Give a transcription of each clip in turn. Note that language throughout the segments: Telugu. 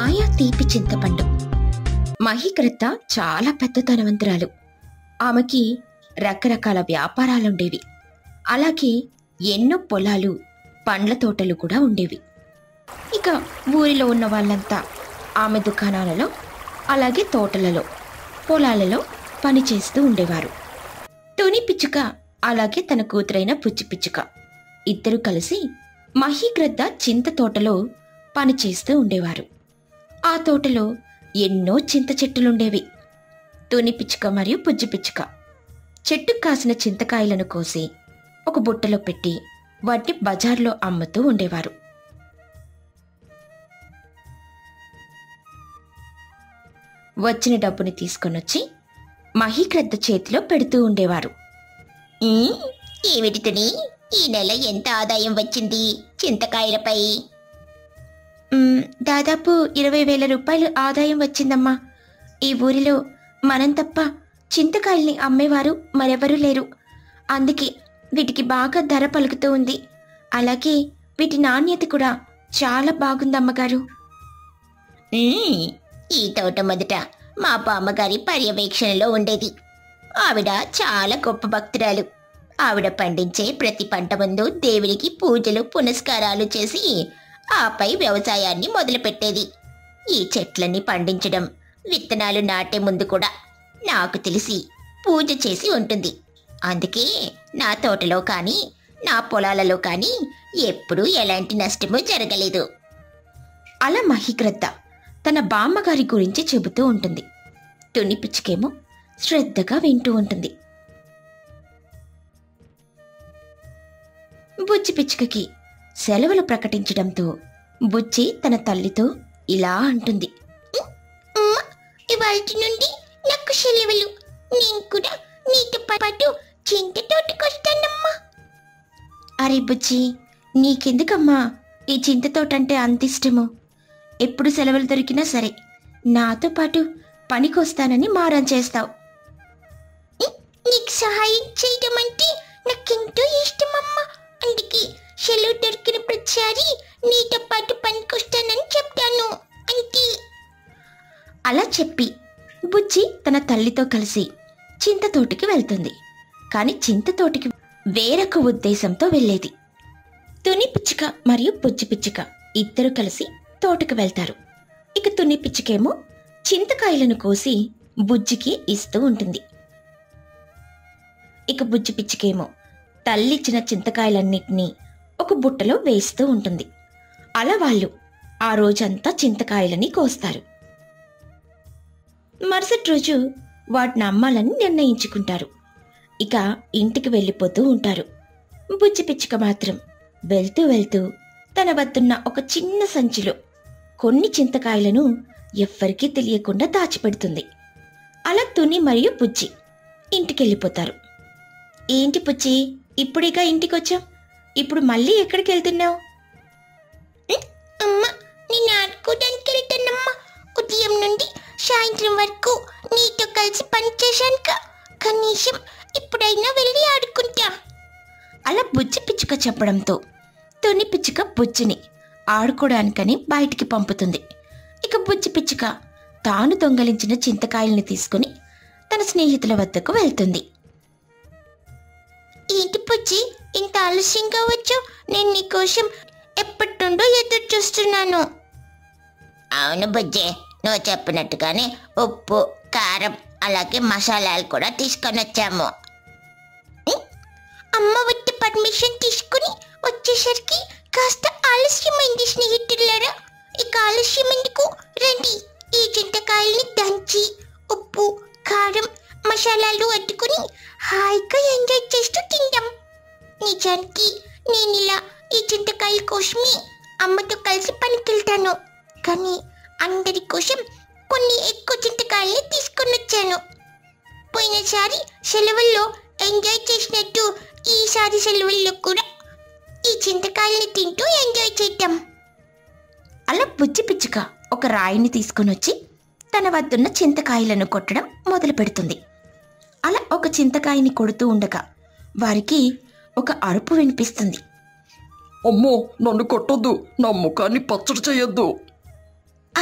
మాయా తీపి చింతపండు మహిగ్రద్ద చాలా పెద్ద ధనవంతురాలు ఆమెకి రకరకాల వ్యాపారాలుండేవి అలాగే ఎన్నో పొలాలు పండ్ల తోటలు కూడా ఉండేవి ఇక ఊరిలో ఉన్న వాళ్ళంతా ఆమె దుకాణాలలో అలాగే తోటలలో పొలాలలో పనిచేస్తూ ఉండేవారు తుని పిచ్చుక అలాగే తన కూతురైన పుచ్చి పిచ్చుక ఇద్దరు కలిసి మహీగ్రద్ద చింత తోటలో పనిచేస్తూ ఉండేవారు ఆ తోటలో ఎన్నో చింత చెట్టులుండేవి తుని పిచ్చుక మరియు పుజ్జి పిచ్చుక చెట్టుకు కాసిన చింతకాయలను కోసి ఒక బుట్టలో పెట్టి వాటిని బజార్లో అమ్ముతూ ఉండేవారు వచ్చిన డబ్బుని తీసుకొనొచ్చి మహీగ్రద్ద చేతిలో పెడుతూ ఉండేవారు ఏమిటితని ఈ నెల ఎంత ఆదాయం వచ్చింది చింతకాయలపై "మ్మ్, దాదాపు ఇరవై వేల రూపాయలు ఆదాయం వచ్చిందమ్మా ఈ ఊరిలో మనం తప్ప చింతకాయల్ని అమ్మేవారు మరెవరూ లేరు అందుకే వీటికి బాగా ధర పలుకుతూ ఉంది అలాగే వీటి నాణ్యత కూడా చాలా బాగుందమ్మగారు ఉమ్, ఈ తోట మొదట మా బామ్మగారి పర్యవేక్షణలో ఉండేది ఆవిడ చాలా గొప్ప భక్తురాలు ఆవిడ పండించే ప్రతి పంట ముందు దేవునికి పూజలు పునస్కారాలు చేసి ఆపై వ్యవసాయాన్ని మొదలుపెట్టేది ఈ చెట్లన్నీ పండించడం విత్తనాలు నాటే ముందు కూడా నాకు తెలిసి పూజ చేసి ఉంటుంది అందుకే నా తోటలో కానీ నా పొలాలలో కానీ ఎప్పుడూ ఎలాంటి నష్టము జరగలేదు అలా మహిగ్రద్ద తన బామ్మగారి గురించి చెబుతూ ఉంటుంది తుని పిచ్చుకేమో శ్రద్ధగా వింటూ ఉంటుంది బుజ్జి పిచ్చుకకి సెలవులు ప్రకటించడంతో బుజ్జి తన తల్లితో ఇలా అంటుంది అమ్మ ఇవాళ నుండి నాకు సెలవులు నేను కూడా నీతో పాటు చింత తోటకొస్తానమ్మా అరే బుజ్జి నీకెందుకమ్మా ఈ చింత తోటంటే అంత ఇష్టము ఎప్పుడు సెలవులు దొరికినా సరే నాతో పాటు పనికొస్తానని మారం చేస్తావు నీకు సహాయం చేయడం అంటే నాకెంతో ఇష్టమమ్మా అందుకే సెలవు దొరికిన ప్రతిసారి నీతో పాటు పనికొస్తానని చెప్తాను అంటే అలా చెప్పి బుజ్జి తన తల్లితో కలిసి చింత తోటికి వెళ్తుంది కాని చింత తోటికి వేరొక ఉద్దేశంతో వెళ్ళేది తుని పిచ్చుక మరియు బుజ్జి పిచ్చుక ఇద్దరు కలిసి తోటకు వెళ్తారు ఇక తుని పిచ్చుకేమో చింతకాయలను కోసి బుజ్జికి ఇస్తూ ఉంటుంది ఇక బుజ్జి పిచ్చుకేమో తల్లిచ్చిన చింతకాయలన్నిటినీ ఒక బుట్టలో వేస్తూ ఉంటుంది అలా వాళ్ళు ఆ రోజంతా చింతకాయలని కోస్తారు మరుసటి రోజు వాటిని అమ్మాలని నిర్ణయించుకుంటారు ఇక ఇంటికి వెళ్ళిపోతూ ఉంటారు బుజ్జి పిచ్చుక మాత్రం వెళ్తూ వెళ్తూ తన వద్దున్న ఒక చిన్న సంచిలో కొన్ని చింతకాయలను ఎవ్వరికీ తెలియకుండా దాచిపెడుతుంది అలా తుని మరియు బుజ్జి ఇంటికెళ్ళిపోతారు ఏంటి పుచ్చి ఇప్పుడేగా ఇంటికొచ్చాం ఇప్పుడు మళ్ళీ ఎక్కడికి వెళ్తున్నావు అమ్మ నేను ఆడుకోవడానికి వెళ్తానమ్మా ఉదయం నుండి సాయంత్రం వరకు నీతో కలిసి పని చేశానుక కనీసం ఇప్పుడైనా వెళ్ళి ఆడుకుంటా అలా బుజ్జి పిచ్చుక చెప్పడంతో తుని పిచ్చుక బుజ్జిని ఆడుకోవడానికని బయటికి పంపుతుంది ఇక బుజ్జి పిచ్చుక తాను దొంగలించిన చింతకాయల్ని తీసుకుని తన స్నేహితుల వద్దకు వెళ్తుంది ఏంటి పుచ్చి ఇంత ఆలస్యంగా వచ్చావు నేను నీకోసం ఎప్పటి నుండో ఎదురు చూస్తున్నాను అవును బుజ్జే నువ్వు చెప్పినట్టుగానే ఉప్పు కారం అలాగే మసాలాలు కూడా తీసుకొని వచ్చాము అమ్మ వచ్చి పర్మిషన్ తీసుకుని వచ్చేసరికి కాస్త ఆలస్యమైంది స్నేహితులారా ఇక ఆలస్యం ఎందుకు రండి ఈ చింతకాయల్ని దంచి ఉప్పు కారం మసాలాలు అద్దుకుని హాయిగా ఎంజాయ్ చేస్తూ తిందాం నిజానికి నేను ఇలా ఈ చింతకాయల కోసమే అమ్మతో కలిసి పనికెళ్తాను కానీ అందరి కోసం కొన్ని ఎక్కువ చింతకాయల్ని తీసుకొని వచ్చాను పోయినసారి సెలవుల్లో ఎంజాయ్ చేసినట్టు ఈసారి సెలవుల్లో కూడా ఈ చింతకాయల్ని తింటూ ఎంజాయ్ చేద్దాం అలా బుజ్జి పిచ్చుక ఒక రాయిని తీసుకుని వచ్చి తన వద్దున్న చింతకాయలను కొట్టడం మొదలు పెడుతుంది అలా ఒక చింతకాయని కొడుతూ ఉండగా వారికి ఒక అరుపు వినిపిస్తుంది అమ్మో నన్ను కొట్టొద్దు నా ముఖాన్ని పచ్చడి చేయొద్దు అరే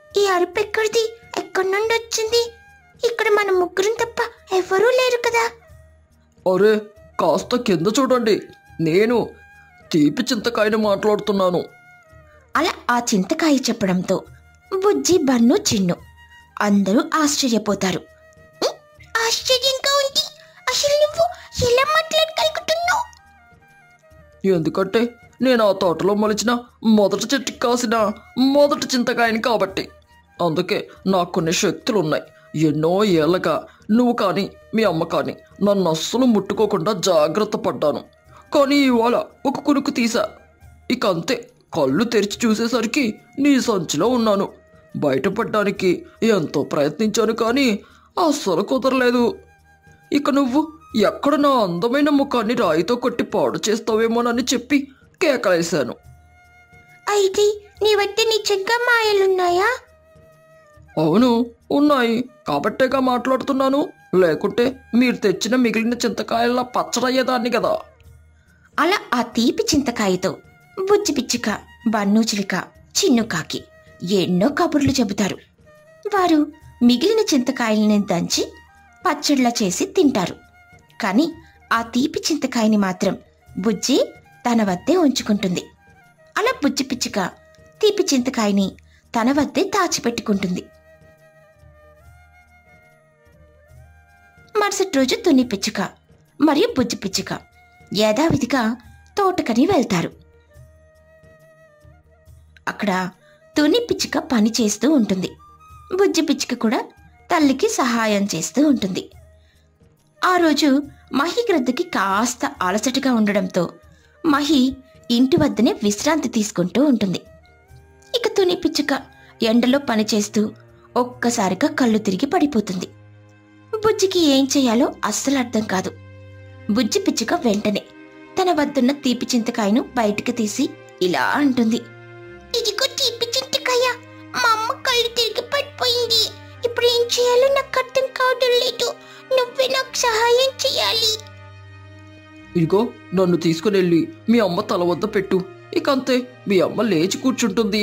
ఈ అరుపు ఎక్కడిది ఎక్కడి నుండి వచ్చింది ఇక్కడ మన ముగ్గురం తప్ప ఎవరూ లేరు కదా అరే కాస్త కింద చూడండి నేను తీపి చింతకాయని మాట్లాడుతున్నాను అలా ఆ చింతకాయ చెప్పడంతో బుజ్జి బన్ను చిన్ను అందరూ ఆశ్చర్యపోతారు ఆశ్చర్యంగా ఉంది అసలు నువ్వు ఎలా మాట్లాడగలుగుతున్నావు ఎందుకంటే నేను ఆ తోటలో మొలిచిన మొదటి చెట్టుకి కాసిన మొదటి చింతకాయని కాబట్టి అందుకే నాకు కొన్ని శక్తులు ఉన్నాయి ఎన్నో ఏళ్ళగా నువ్వు కానీ మీ అమ్మ కానీ నన్ను అస్సలు ముట్టుకోకుండా జాగ్రత్త పడ్డాను కానీ ఇవాళ ఒక కునుకు తీసా ఇక అంతే కళ్ళు తెరిచి చూసేసరికి నీ సంచిలో ఉన్నాను బయటపడ్డానికి ఎంతో ప్రయత్నించాను కానీ అస్సలు కుదరలేదు ఇక నువ్వు ఎక్కడ నా అందమైన ముఖాన్ని రాయితో కొట్టి పాడు చేస్తావేమోనని చెప్పి కేకలేశాను అయితే నీ వద్ద నిజంగా మాయలున్నాయా అవును ఉన్నాయి కాబట్టేగా మాట్లాడుతున్నాను లేకుంటే మీరు తెచ్చిన మిగిలిన చింతకాయల్లా పచ్చడయ్యేదాన్ని కదా అలా ఆ తీపి చింతకాయతో బుజ్జి పిచ్చుక బన్ను చిలుక చిన్ను కాకి ఎన్నో కబుర్లు చెబుతారు వారు మిగిలిన చింతకాయలని దంచి పచ్చళ్ళ చేసి తింటారు కానీ ఆ తీపి చింతకాయని మాత్రం బుజ్జి తన వద్దే ఉంచుకుంటుంది అలా బుజ్జి పిచ్చుక తీపి చింతకాయని తన వద్దే దాచిపెట్టుకుంటుంది మరుసటి రోజు తుని పిచ్చుక మరియు బుజ్జి పిచ్చుక యథావిధిగా తోటకని వెళ్తారు అక్కడ తుని పిచ్చుక పని చేస్తూ ఉంటుంది బుజ్జి పిచ్చుక కూడా తల్లికి సహాయం చేస్తూ ఉంటుంది ఆ రోజు మహి గ్రద్దకి కాస్త అలసటగా ఉండడంతో మహి ఇంటి వద్దనే విశ్రాంతి తీసుకుంటూ ఉంటుంది ఇక తుని పిచ్చుక ఎండలో పనిచేస్తూ ఒక్కసారిగా కళ్ళు తిరిగి పడిపోతుంది బుజ్జికి ఏం చేయాలో అస్సలు అర్థం కాదు బుజ్జి పిచ్చుక వెంటనే తన వద్దున్న తీపి చింతకాయను బయటికి తీసి ఇలా అంటుంది ఇదిగో తీపి చింతకాయ మా అమ్మ కళ్ళు తిరిగి పడిపోయింది ఇప్పుడు ఏం చేయాలో నాకు అర్థం కావడం లేదు నువ్వే నాకు సహాయం చేయాలి ఇదిగో నన్ను తీసుకుని వెళ్ళి మీ అమ్మ తల వద్ద పెట్టు ఇక అంతే మీ అమ్మ లేచి కూర్చుంటుంది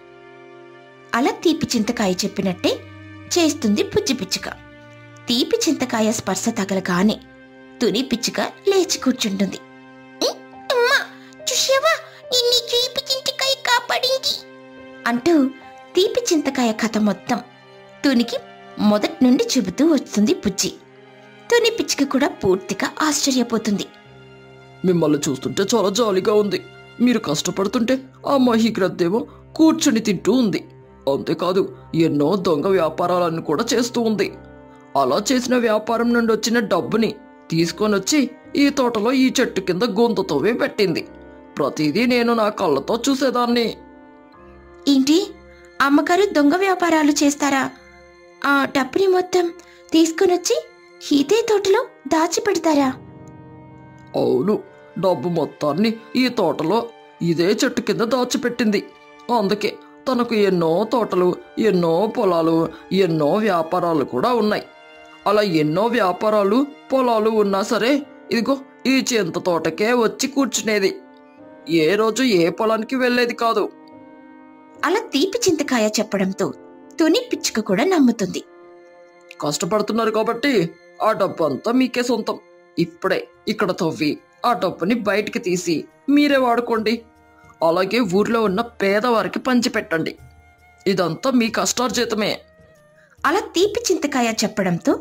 అలా తీపి చింతకాయ చెప్పినట్టే చేస్తుంది బుజ్జి పిచ్చుక తీపి చింతకాయ స్పర్శ తగలగానే తుని పిచ్చుక లేచి కూర్చుంటుంది అమ్మా చూసావా నిన్ను ఈ తీపి చింతకాయ కాపాడింది అంటూ తీపి చింతకాయ కథ మొత్తం తునికి మొదటి నుండి చెబుతూ వస్తుంది బుజ్జి తుని పిచ్చుక కూడా పూర్తిగా ఆశ్చర్యపోతుంది మిమ్మల్ని చూస్తుంటే చాలా జాలీగా ఉంది మీరు కష్టపడుతుంటే ఆ మహిగ్రద్దేమో కూర్చుని తింటూ ఉంది అంతేకాదు ఎన్నో దొంగ వ్యాపారాలను కూడా చేస్తూ ఉంది అలా చేసిన వ్యాపారం నుండి వచ్చిన డబ్బుని తీసుకొని వచ్చి ఈ తోటలో ఈ చెట్టు కింద గొంతుతోవే పెట్టింది ప్రతిదీ నేను నా కళ్ళతో చూసేదాన్ని ఏంటి అమ్మగారు దొంగ వ్యాపారాలు చేస్తారా ఆ డబ్బుని మొత్తం తీసుకునొచ్చి ఇదే తోటలో దాచిపెడతారా అవును డబ్బు మొత్తాన్ని ఈ తోటలో ఇదే చెట్టు కింద దాచిపెట్టింది అందుకే తనకు ఎన్నో తోటలు ఎన్నో పొలాలు ఎన్నో వ్యాపారాలు కూడా ఉన్నాయి అలా ఎన్నో వ్యాపారాలు పొలాలు ఉన్నా సరే ఇదిగో ఈ చింత తోటకే వచ్చి కూర్చునేది ఏ రోజు ఏ పొలానికి వెళ్ళేది కాదు అలా తీపి చింతకాయ చెప్పడంతో తుని పిచ్చుక కూడా నమ్ముతుంది కష్టపడుతున్నారు కాబట్టి ఆ డబ్బు అంతా మీకే సొంతం ఇప్పుడే ఇక్కడ తవ్వి ఆ డబ్బుని బయటికి తీసి మీరే వాడుకోండి అలాగే ఊర్లో ఉన్న పేదవారికి పంచిపెట్టండి ఇదంతా మీ కష్టార్జితమే అలా తీపి చింతకాయ చెప్పడంతో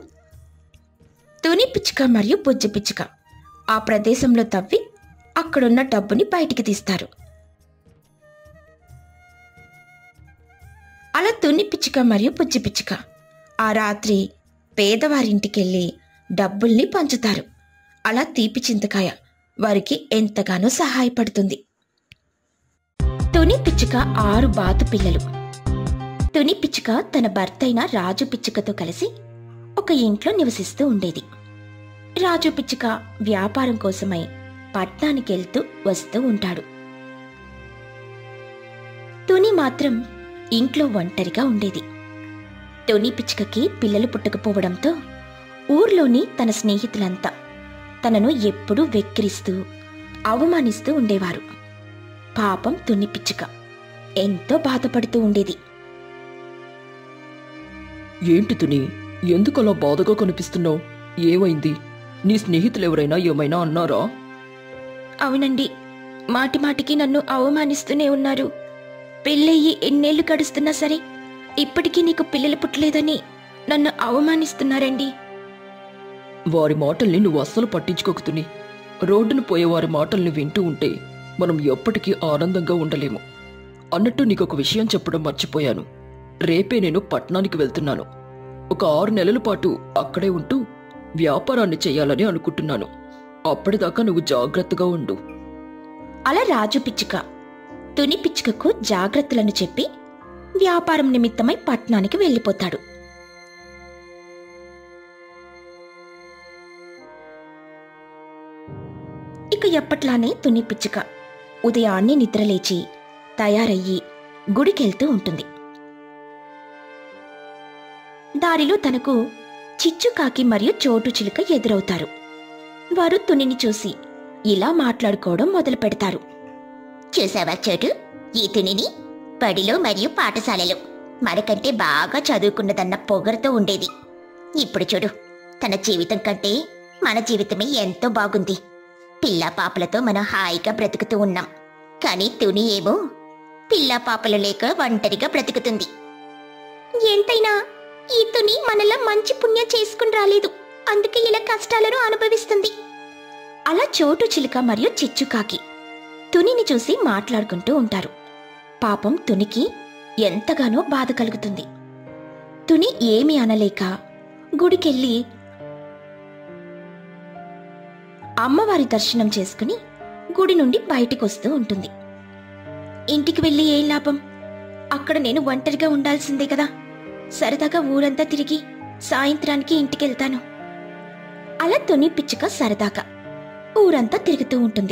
తుని పిచ్చుక మరియు బుజ్జి పిచ్చుక ఆ ప్రదేశంలో తవ్వి అక్కడున్న డబ్బుని బయటికి తీస్తారు అలా తుని పిచ్చుక మరియు బుజ్జి పిచ్చుక ఆ రాత్రి పేదవారింటికెళ్ళి డబ్బుల్ని పంచుతారు అలా తీపి చింతకాయ వారికి ఎంతగానో సహాయపడుతుంది తుని పిచ్చుక ఆరు బాతు పిల్లలు తుని పిచ్చుక తన భర్త అయిన రాజు పిచ్చుకతో కలిసి ఒక ఇంట్లో నివసిస్తూ ఉండేది రాజు పిచ్చుక వ్యాపారం కోసమై పట్నానికి వెళ్తూ వస్తూ ఉంటాడు తుని మాత్రం ఇంట్లో ఒంటరిగా ఉండేది తుని పిచ్చుకకి పిల్లలు పుట్టకపోవడంతో ఊర్లోని తన స్నేహితులంతా తనను ఎప్పుడూ వెక్కిరిస్తూ అవమానిస్తూ ఉండేవారు పాపం తుని పిచ్చుక ఎంతో బాధపడుతూ ఉండేది ఏంటి తుని ఎందుకు అలా బాధగా కనిపిస్తున్నావు ఏమైంది నీ స్నేహితులు ఎవరైనా ఏమైనా అన్నారా అవునండి మాటి మాటికి నన్ను అవమానిస్తూనే ఉన్నారు పెళ్ళయ్యి ఎన్నేళ్లు గడుస్తున్నా సరే ఇప్పటికీ నీకు పిల్లలు పుట్టలేదని నన్ను అవమానిస్తున్నారండి వారి మాటల్ని నువ్వు అస్సలు పట్టించుకోకు తుని రోడ్డును పోయే వారి మాటల్ని వింటూ ఉంటే మనం ఎప్పటికీ ఆనందంగా ఉండలేము అన్నట్టు నీకు ఒక విషయం చెప్పడం మర్చిపోయాను రేపే నేను పట్నానికి వెళ్తున్నాను ఒక ఆరు నెలల పాటు అక్కడే ఉంటూ వ్యాపారాన్ని చేయాలని అనుకుంటున్నాను అప్పటిదాకా నువ్వు జాగ్రత్తగా ఉండు అలా రాజు పిచ్చుక తుని పిచ్చుకకు జాగ్రత్తలను చెప్పి వ్యాపారం నిమిత్తమై పట్నానికి వెళ్ళిపోతాడు ఇక ఎప్పట్లానే తుని పిచ్చుక ఉదయాన్నే నిద్రలేచి తయారయ్యి గుడికెళ్తూ ఉంటుంది దారిలో తనకు చిచ్చుకాకి మరియు చోటు చిలుక ఎదురవుతారు వారు తునిని చూసి ఇలా మాట్లాడుకోవడం మొదలు పెడతారు చూసావా చోటు ఈ తునిని బడిలో మరియు పాఠశాలలో మనకంటే బాగా చదువుకున్నదన్న పొగరుతో ఉండేది ఇప్పుడు చూడు తన జీవితం కంటే మన జీవితమే ఎంతో బాగుంది పిల్ల పాపలతో మనం హాయిగా బ్రతుకుతూ ఉన్నాం కానీ తుని ఏమో పిల్ల పాపలు లేక ఒంటరిగా బ్రతుకుతుంది ఎంతైనా ఈ తుని మనలా మంచి పుణ్యం చేసుకుని రాలేదు అందుకే ఇలా కష్టాలను అనుభవిస్తుంది అలా చోటు చిలుక మరియు చిచ్చుకాకి తునిని చూసి మాట్లాడుకుంటూ ఉంటారు పాపం తునికి ఎంతగానో బాధ కలుగుతుంది తుని ఏమీ అనలేక గుడికెళ్ళి అమ్మవారి దర్శనం చేసుకుని గుడి నుండి బయటికొస్తూ ఉంటుంది ఇంటికి వెళ్ళి ఏం లాభం అక్కడ నేను ఒంటరిగా ఉండాల్సిందే కదా సరదాగా ఊరంతా తిరిగి సాయంత్రానికి ఇంటికెళ్తాను అలా తుని పిచ్చుక సరదాగా ఊరంతా తిరుగుతూ ఉంటుంది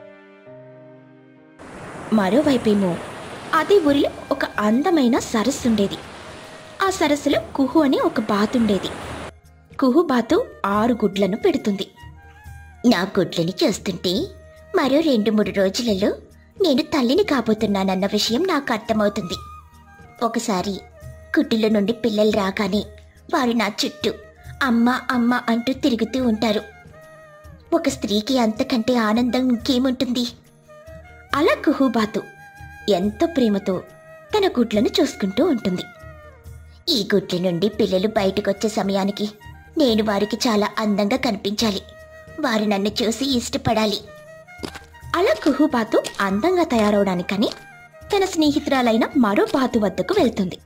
మరోవైపేమో అదే ఊరిలో ఒక అందమైన సరస్సు ఉండేది ఆ సరస్సులో కుహు అని ఒక బాతుండేది కుహు బాతు ఆరు గుడ్లను పెడుతుంది నా గుడ్లని చూస్తుంటే మరో రెండు మూడు రోజులలో నేను తల్లిని కాబోతున్నానన్న విషయం నాకు అర్థమవుతుంది ఒకసారి గుడ్డుల నుండి పిల్లలు రాగానే వారు నా చుట్టూ అమ్మ అమ్మ అంటూ తిరుగుతూ ఉంటారు ఒక స్త్రీకి అంతకంటే ఆనందం ఇంకేముంటుంది అలా కుహుబాతు ఎంతో ప్రేమతో తన గుడ్లను చూసుకుంటూ ఉంటుంది ఈ గుడ్ల నుండి పిల్లలు బయటకొచ్చే సమయానికి నేను వారికి చాలా అందంగా కనిపించాలి వారు నన్ను చూసి ఇష్టపడాలి అలా కుహుబాతు అందంగా తయారవడానికని తన స్నేహితురాలైన మరో బాతు వద్దకు వెళ్తుంది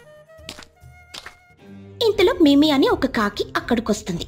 ఇంతలో మిమి అని ఒక కాకి అక్కడికొస్తుంది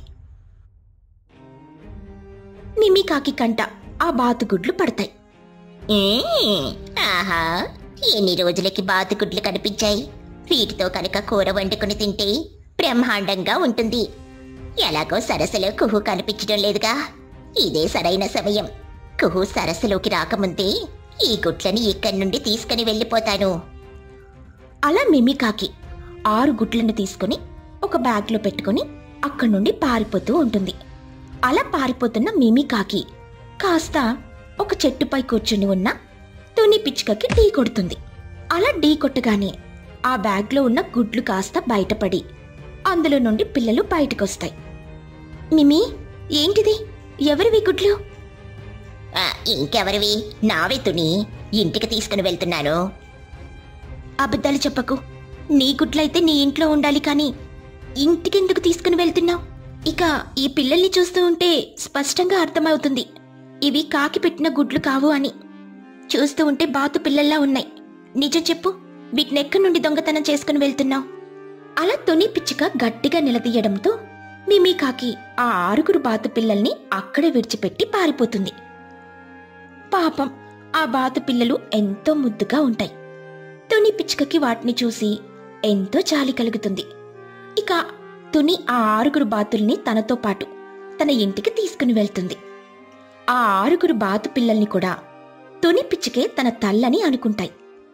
మిమి కాకి కంట ఆ బాతు గుడ్లు పడతాయి మ్మ్. ఆహా ఎన్ని రోజులకి బాతుగుడ్లు కనిపించాయి వీటితో కనుక కూర వండుకుని తింటే బ్రహ్మాండంగా ఉంటుంది ఎలాగో సరస్సులో కుహు కనిపించడం లేదుగా ఇదే సరైన సమయం కుహు సరస్సులోకి రాకముందే ఈ గుడ్లని ఇక్కడి నుండి తీసుకుని వెళ్ళిపోతాను అలా మిమి కాకి ఆరు గుడ్లను తీసుకుని ఒక బ్యాగ్లో పెట్టుకుని అక్కడి నుండి పారిపోతూ ఉంటుంది అలా పారిపోతున్న మిమి కాకి కాస్త ఒక చెట్టుపై కూర్చుని ఉన్న తుని పిచ్చుకకి ఢీ కొడుతుంది అలా ఢీ కొట్టగానే ఆ బ్యాగ్లో ఉన్న గుడ్లు కాస్త బయటపడి అందులో నుండి పిల్లలు బయటకొస్తాయి మిమి ఏంటిది ఎవరివి గుడ్లు ఆ, ఇంకెవరివి నావే తుని ఇంటికి తీసుకుని వెళ్తున్నాను అబద్ధాలు చెప్పకు నీ గుడ్లైతే నీ ఇంట్లో ఉండాలి కానీ ఇంటికెందుకు తీసుకుని వెళ్తున్నావు ఇక ఈ పిల్లల్ని చూస్తూ ఉంటే స్పష్టంగా అర్థమవుతుంది ఇవి కాకి పెట్టిన గుడ్లు కావు అని చూస్తూ ఉంటే బాతు పిల్లల్లా ఉన్నాయి నిజం చెప్పు వీటిని ఎక్కడి నుండి దొంగతనం చేసుకుని వెళ్తున్నావు అలా తుని పిచ్చుక గట్టిగా నిలదీయడంతో మిమీ కాకి ఆ ఆరుగురు బాతు పిల్లల్ని అక్కడే విడిచిపెట్టి పారిపోతుంది పాపం ఆ బాతు పిల్లలు ఎంతో ముద్దుగా ఉంటాయి తుని పిచ్చుకకి వాటిని చూసి ఎంతో జాలి కలుగుతుంది ఇక తుని ఆ ఆరుగురు బాతుల్ని తనతో పాటు తన ఇంటికి తీసుకుని వెళ్తుంది ఆ ఆరుగురు బాతు పిల్లల్ని కూడా తుని పిచ్చుకే తన తల్లని అనుకుంటాయి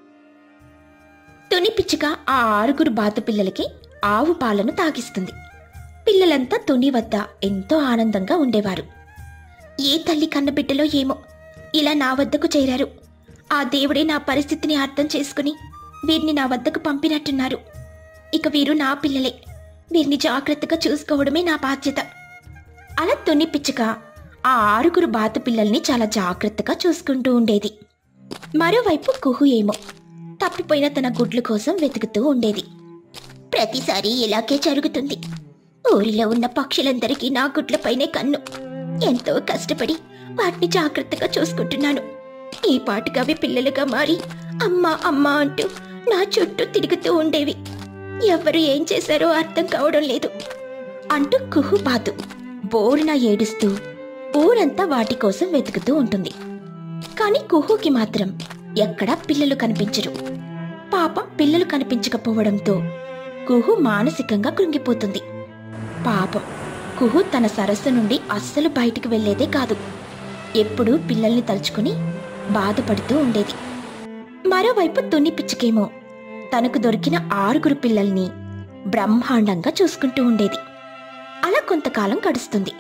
తుని పిచ్చుక ఆ ఆరుగురు బాతు పిల్లలకి ఆవు పాలను తాగిస్తుంది పిల్లలంతా తుని వద్ద ఎంతో ఆనందంగా ఉండేవారు ఏ తల్లి కన్నబిడ్డలో ఏమో ఇలా నా వద్దకు చేరారు ఆ దేవుడే నా పరిస్థితిని అర్థం చేసుకుని వీరిని నా వద్దకు పంపినట్టున్నారు ఇక వీరు నా పిల్లలే వీరిని జాగ్రత్తగా చూసుకోవడమే నా బాధ్యత అలా తుని పిచ్చుక ఆ ఆరుగురు బాతు పిల్లల్ని చాలా జాగ్రత్తగా చూసుకుంటూ ఉండేది మరోవైపు కుహు ఏమో తప్పిపోయిన తన గుడ్ల కోసం వెతుకుతూ ఉండేది ప్రతిసారి ఇలాగే జరుగుతుంది ఊరిలో ఉన్న పక్షులందరికీ నా గుడ్లపైనే కన్ను ఎంతో కష్టపడి వాటిని జాగ్రత్తగా చూసుకుంటున్నాను ఈ పాటికి అవి పిల్లలుగా మారి అమ్మా అమ్మా అంటూ నా చుట్టూ తిరుగుతూ ఉండేవి ఎవరు ఏం చేశారో అర్థం కావడం లేదు అంటూ కుహు బాతు బోరున ఏడుస్తూ ఊరంతా వాటి కోసం వెతుకుతూ ఉంటుంది కాని కుహుకి మాత్రం ఎక్కడా పిల్లలు కనిపించరు పాపం పిల్లలు కనిపించకపోవడంతో కుహు మానసికంగా కృంగిపోతుంది పాపం కుహు తన సరస్సు నుండి అస్సలు బయటికి వెళ్లేదే కాదు ఎప్పుడూ పిల్లల్ని తలుచుకుని బాధపడుతూ ఉండేది మరోవైపు తుని పిచ్చుకేమో తనకు దొరికిన ఆరుగురు పిల్లల్ని బ్రహ్మాండంగా చూసుకుంటూ ఉండేది అలా కొంతకాలం గడుస్తుంది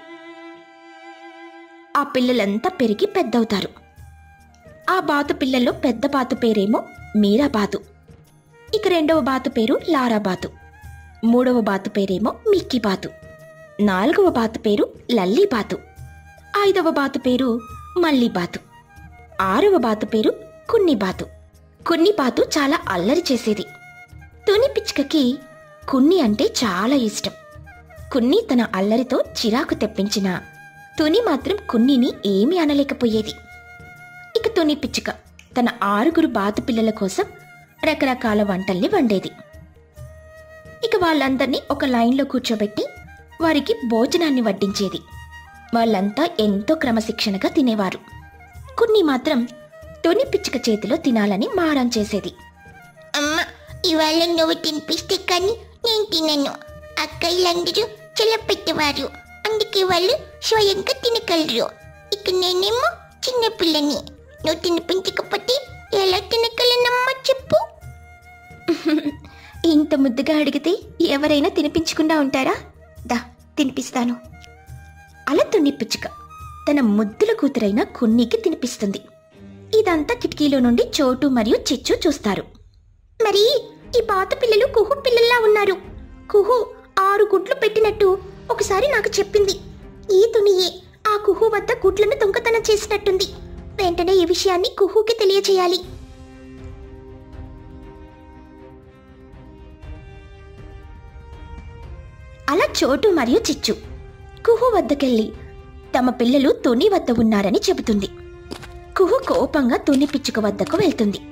ఆ పిల్లలంతా పెరిగి పెద్దవుతారు ఆ బాతు పిల్లల్లో పెద్ద బాతు పేరేమో మీరా బాతు ఇక రెండవ బాతు పేరు లారా బాతు మూడవ బాతు పేరేమో మిక్కీ బాతు నాలుగవ బాతు పేరు లల్లీ బాతు ఐదవ బాతు పేరు మల్లీ బాతు ఆరవ బాతు పేరు కున్ని బాతు కున్ని బాతు చాలా అల్లరి చేసేది తుని పిచ్చుకకి కున్ని అంటే చాలా ఇష్టం కున్ని తన అల్లరితో చిరాకు తెప్పించిన తుని మాత్రం కున్నిని ఏమీ అనలేకపోయేది ఇక తుని పిచ్చుక తన ఆరుగురు బాతు పిల్లల కోసం రకరకాల వంటల్ని వండేది ఇక వాళ్ళందరినీ ఒక లైన్లో కూర్చోబెట్టి వారికి భోజనాన్ని వడ్డించేది వాళ్ళంతా ఎంతో క్రమశిక్షణగా తినేవారు కొన్ని మాత్రం తుని పిచ్చుక చేతిలో తినాలని మారం చేసేది అమ్మ ఇవాళ నువ్వు తినిపిస్తే కానీ నేను తినను అక్కయ్యలందరూ చెలపెట్టేవారు అందుకే వాళ్ళు స్వయంగా తినగలరు ఇక నేనేమో చిన్నపిల్లని నువ్వు తినిపించకపోతే ఎలా తినగలనమ్మా చెప్పు ఇంత ముద్దుగా అడిగితే ఎవరైనా తినిపించకుండా ఉంటారా దా తినిపిస్తాను అలా తుని పిచ్చుక తన ముద్దుల కూతురైన కున్నీకి తినిపిస్తుంది ఇదంతా కిటికీలో నుండి చోటు మరియు చిచ్చు చూస్తారు మరి ఈ పాత పిల్లలు కుహు పిల్లల్లా ఉన్నారు కుహు ఆరు గుడ్లు పెట్టినట్టు ఒకసారి నాకు చెప్పింది ఈ తునియే ఆ కుహు వద్ద గుడ్లను దొంగతనం చేసినట్టుంది వెంటనే ఈ విషయాన్ని కుహుకి తెలియజేయాలి అలా చోటు మరియు చిచ్చు కుహు వద్దకెళ్ళి తమ పిల్లలు తుని వద్ద ఉన్నారని చెబుతుంది కుహు కోపంగా తుని పిచ్చుక వద్దకు వెళ్తుంది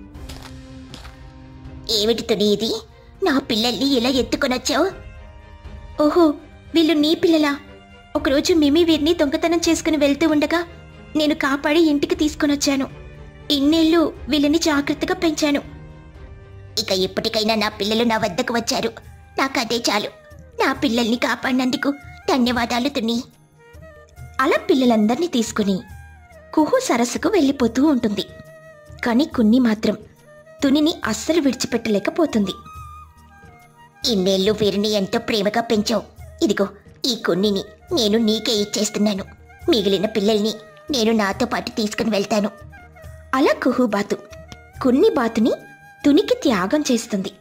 ఏమిటి తుని ఇది నా పిల్లల్ని ఇలా ఎత్తుకొనొచ్చావు ఓహో వీళ్ళు నీ పిల్లలా ఒకరోజు మిమి వీరిని దొంగతనం చేసుకుని వెళ్తూ ఉండగా నేను కాపాడి ఇంటికి తీసుకొనొచ్చాను ఇన్నేళ్ళు వీళ్ళని జాగ్రత్తగా పెంచాను ఇక ఇప్పటికైనా నా పిల్లలు నా వద్దకు వచ్చారు నాకు అదే చాలు నా పిల్లల్ని కాపాడినందుకు ధన్యవాదాలు తుని అలా పిల్లలందర్నీ తీసుకుని కుహు సరస్సుకు వెళ్ళిపోతూ ఉంటుంది కానీ కున్ని మాత్రం తునిని అస్సలు విడిచిపెట్టలేకపోతుంది ఇన్నేళ్ళు వీరిని ఎంతో ప్రేమగా పెంచావు ఇదిగో ఈ కొన్నిని నేను నీకే ఇచ్చేస్తున్నాను మిగిలిన పిల్లల్ని నేను నాతో పాటు తీసుకుని వెళ్తాను అలా కుహు బాతు కున్ని బాతుని తునికి త్యాగం చేస్తుంది